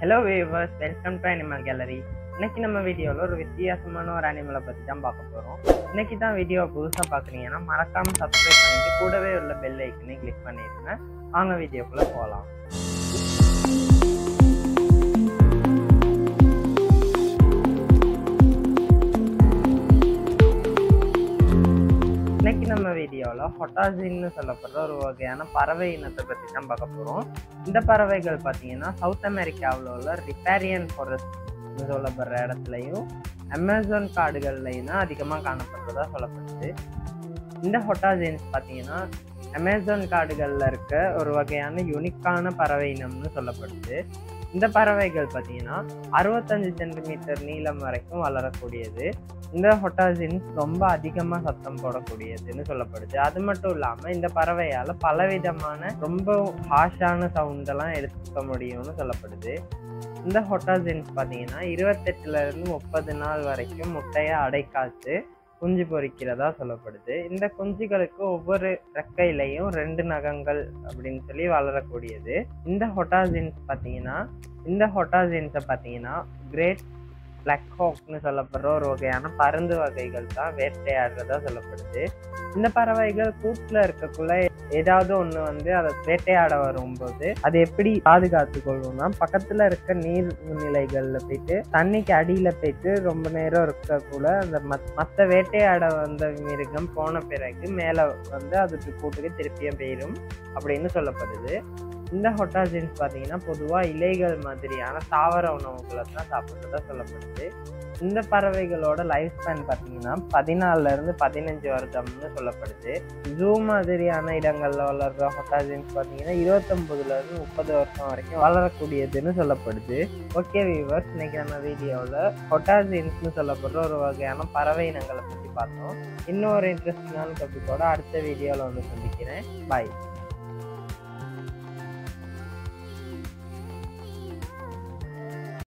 hello wavers welcome to animal gallery இன்னைக்கு நம்ம வீடியோவில் ஒரு வித்தியாசமான ஒரு அனிமலை பற்றி தான் பார்க்க போகிறோம் இன்னைக்கு தான் வீடியோ புதுசாக பார்க்குறீங்கன்னா மறக்காமல் சப்ஸ்கிரைப் பண்ணிட்டு கூடவே உள்ள பெல் ஐக்கனை கிளிக் பண்ணிடுங்க வாங்க வீடியோக்குள்ளே போகலாம் இன்னைக்கு நம்ம வீடியோவில் ஹொட்டாசின்னு சொல்லப்படுற ஒரு வகையான பறவை இனத்தை பற்றி தான் பார்க்க போகிறோம் இந்த பறவைகள் பார்த்தீங்கன்னா சவுத் அமெரிக்காவில் உள்ள ரிப்பேரியன் ஃபாரஸ்ட் சொல்லப்படுற இடத்துலையும் அமேசான் காடுகள்லையும் தான் அதிகமாக காணப்படுறதா சொல்லப்படுது இந்த ஹொட்டாசின்ஸ் பார்த்தீங்கன்னா அமேசான் காடுகளில் இருக்க ஒரு வகையான யுனிக்கான பறவை இனம்னு சொல்லப்படுது இந்த பறவைகள் பார்த்தீங்கன்னா அறுபத்தஞ்சு சென்டிமீட்டர் நீளம் வரைக்கும் வளரக்கூடியது இந்த ஹொட்டாசின்ஸ் ரொம்ப அதிகமாக சத்தம் போடக்கூடியதுன்னு சொல்லப்படுது அது மட்டும் இல்லாமல் இந்த பறவையால் பலவிதமான ரொம்ப ஹாஷான சவுண்டெல்லாம் எடுத்துக்க முடியும்னு சொல்லப்படுது இந்த ஹொட்டாசின்ஸ் பார்த்தீங்கன்னா இருபத்தெட்டுல இருந்து முப்பது நாள் வரைக்கும் முட்டையை அடைக்காத்து குஞ்சு பொரிக்கிறதா சொல்லப்படுது இந்த குஞ்சுகளுக்கு ஒவ்வொரு ரெக்கையிலையும் ரெண்டு நகங்கள் அப்படின்னு சொல்லி வளரக்கூடியது இந்த ஹொட்டாசின்ஸ் பார்த்தீங்கன்னா இந்த ஹொட்டாசின்ஸை பார்த்தீங்கன்னா கிரேட் பிளாக் ஹாக்னு சொல்லப்படுற ஒரு வகையான பருந்து வகைகள் தான் வேட்டையாடுறதா சொல்லப்படுது இந்த பறவைகள் கூட்டில் இருக்கக்குள்ள ஏதாவது ஒன்று வந்து அதை வேட்டையாட வரும்போது அதை எப்படி பாதுகாத்து கொள்ளும்னா பக்கத்தில் இருக்க நீர் நிலைகளில் போயிட்டு தண்ணிக்கு அடியில் போயிட்டு ரொம்ப நேரம் இருக்கக்குள்ள அந்த மத் மற்ற வேட்டையாட வந்த மிருகம் போன பிறகு மேலே வந்து அதுக்கு கூட்டுக்கு திருப்பியும் போயிடும் அப்படின்னு சொல்லப்படுது இந்த ஹொட்டாசின்ஸ் பார்த்தீங்கன்னா பொதுவாக இலைகள் மாதிரியான தாவர உணவுகளை தான் சாப்பிட்றதா சொல்லப்படுது இந்த பறவைகளோட லைஃப் ஸ்பேன் பார்த்தீங்கன்னா பதினாலுல இருந்து பதினஞ்சு வருடம்னு சொல்லப்படுது ஜூ மாதிரியான இடங்கள்ல வளர்ற ஹொட்டாசின்ஸ் பார்த்தீங்கன்னா இருபத்தொன்பதுல இருந்து முப்பது வருஷம் வரைக்கும் வளரக்கூடியதுன்னு சொல்லப்படுது ஓகே வீவர்ஸ் இன்னைக்கு நம்ம வீடியோவில் ஹொட்டாசின்ஸ்னு சொல்லப்படுற ஒரு வகையான பறவை இனங்களை பற்றி பார்த்தோம் இன்னும் ஒரு இன்ட்ரெஸ்டிங்கான டாபிக்கோட அடுத்த வீடியோவில் வந்து சந்திக்கிறேன் பாய்